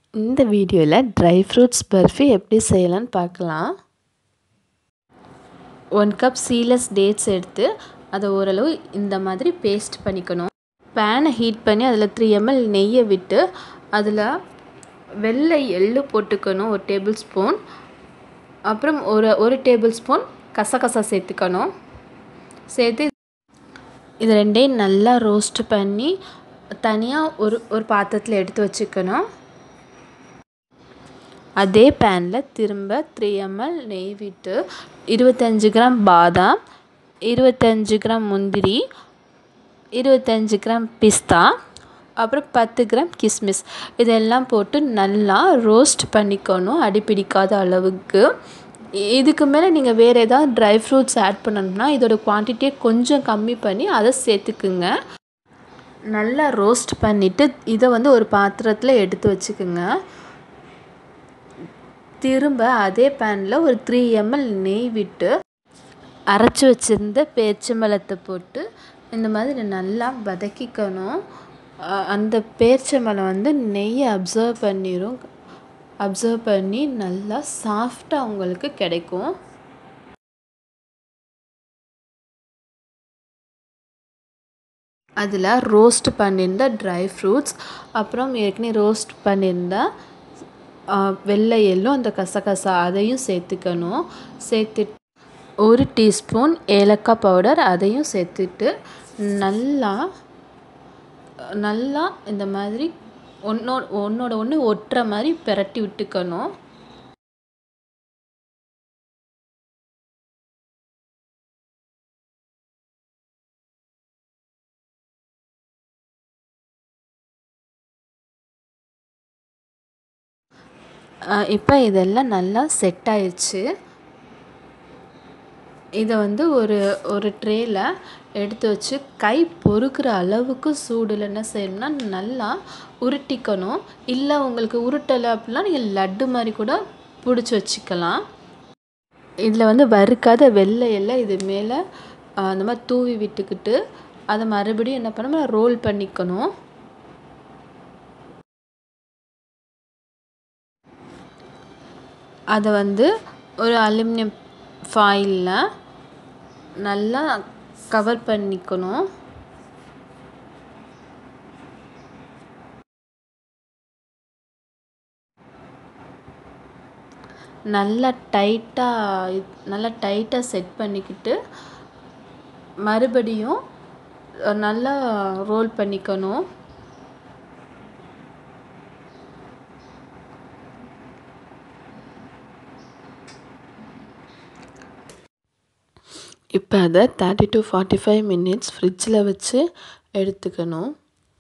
இந்த வீடியோவில் dry fruits barfi எப்படி செய்யலான்னு பார்க்கலாம் ஒன் கப் சீலஸ் டேட்ஸ் எடுத்து அதை ஓரளவு இந்த மாதிரி பேஸ்ட் பண்ணிக்கணும் பேனை ஹீட் பண்ணி அதில் த்ரீ எம்எல் நெய்யை விட்டு அதில் வெள்ளை எள்ளு போட்டுக்கணும் ஒரு டேபிள் ஸ்பூன் அப்புறம் ஒரு ஒரு டேபிள் ஸ்பூன் கசகசா சேர்த்துக்கணும் சேர்த்து இது ரெண்டையும் நல்லா ரோஸ்ட் பண்ணி தனியாக ஒரு ஒரு பாத்திரத்தில் எடுத்து வச்சுக்கணும் அதே பேனில் திரும்ப த்ரீ எம்எல் நெய் விட்டு இருபத்தஞ்சி கிராம் பாதாம் இருபத்தஞ்சி கிராம் முந்திரி இருபத்தஞ்சி கிராம் பிஸ்தா அப்புறம் பத்து கிராம் கிஸ்மிஸ் இதெல்லாம் போட்டு நல்லா ரோஸ்ட் பண்ணிக்கணும் அடிப்பிடிக்காத அளவுக்கு இதுக்கு மேலே நீங்கள் வேறு ஏதாவது ட்ரை ஃப்ரூட்ஸ் ஆட் பண்ணணும்னா இதோட குவான்டிட்டியை கொஞ்சம் கம்மி பண்ணி அதை சேர்த்துக்குங்க நல்லா ரோஸ்ட் பண்ணிவிட்டு இதை வந்து ஒரு பாத்திரத்தில் எடுத்து வச்சுக்குங்க திரும்ப அதே பேனில் ஒரு த்ரீ எம்எல் நெய் விட்டு அரைச்சி வச்சுருந்த பேரிச்சம்பழத்தை போட்டு இந்த மாதிரி நல்லா வதக்கிக்கணும் அந்த பேரிச்சம்பழம் வந்து நெய்யை அப்சர்வ் பண்ணிடும் அப்சர்வ் பண்ணி நல்லா சாஃப்டாக உங்களுக்கு கிடைக்கும் அதில் ரோஸ்ட் பண்ணியிருந்த ட்ரை ஃப்ரூட்ஸ் அப்புறம் ஏற்கனவே ரோஸ்ட் பண்ணியிருந்த வெள்ளை எள்ளும் அந்த கசகசா அதையும் சேர்த்துக்கணும் சேர்த்து ஒரு டீஸ்பூன் ஏலக்காய் பவுடர் அதையும் சேர்த்துட்டு நல்லா நல்லா இந்த மாதிரி ஒன்றோட ஒன்றோட ஒன்று ஒட்டுற மாதிரி பிரட்டி விட்டுக்கணும் இப்போ இதெல்லாம் நல்லா செட் ஆயிடுச்சு இதை வந்து ஒரு ஒரு ட்ரேயில் எடுத்து வச்சு கை பொறுக்கிற அளவுக்கு சூடில் என்ன செய்யணும்னா நல்லா உருட்டிக்கணும் இல்லை உங்களுக்கு உருட்டலை அப்படின்னா நீங்கள் லட்டு மாதிரி கூட பிடிச்சி வச்சுக்கலாம் இதில் வந்து வறுக்காத வெள்ளை எல்லாம் இது மேலே அந்த மாதிரி தூவி விட்டுக்கிட்டு அதை மறுபடியும் என்ன பண்ணணும் ரோல் பண்ணிக்கணும் அதை வந்து ஒரு அலுமினியம் ஃபாயிலில் நல்லா கவர் பண்ணிக்கணும் நல்லா டைட்டாக நல்லா டைட்டாக செட் பண்ணிக்கிட்டு மறுபடியும் நல்லா ரோல் பண்ணிக்கணும் இப்போ அதை thirty to forty five minutes ஃப்ரிட்ஜில் வச்சு எடுத்துக்கணும்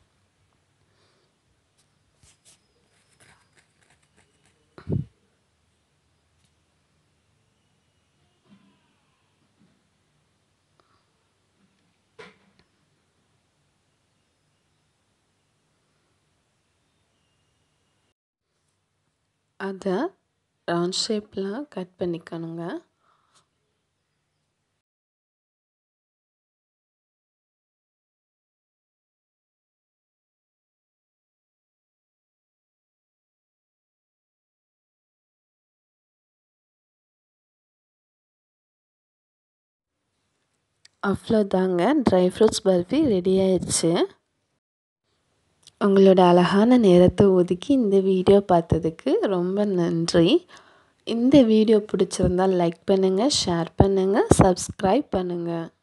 அதை ரவுண்ட் ஷேப்பில் கட் பண்ணிக்கணுங்க அவ்வளோதாங்க ட்ரை ஃப்ரூட்ஸ் பர்ஃபி ரெடி ஆயிடுச்சு உங்களோட அழகான நேரத்தை ஒதுக்கி இந்த வீடியோ பார்த்ததுக்கு ரொம்ப நன்றி இந்த வீடியோ பிடிச்சிருந்தால் லைக் பண்ணுங்கள் ஷேர் பண்ணுங்கள் சப்ஸ்கிரைப் பண்ணுங்கள்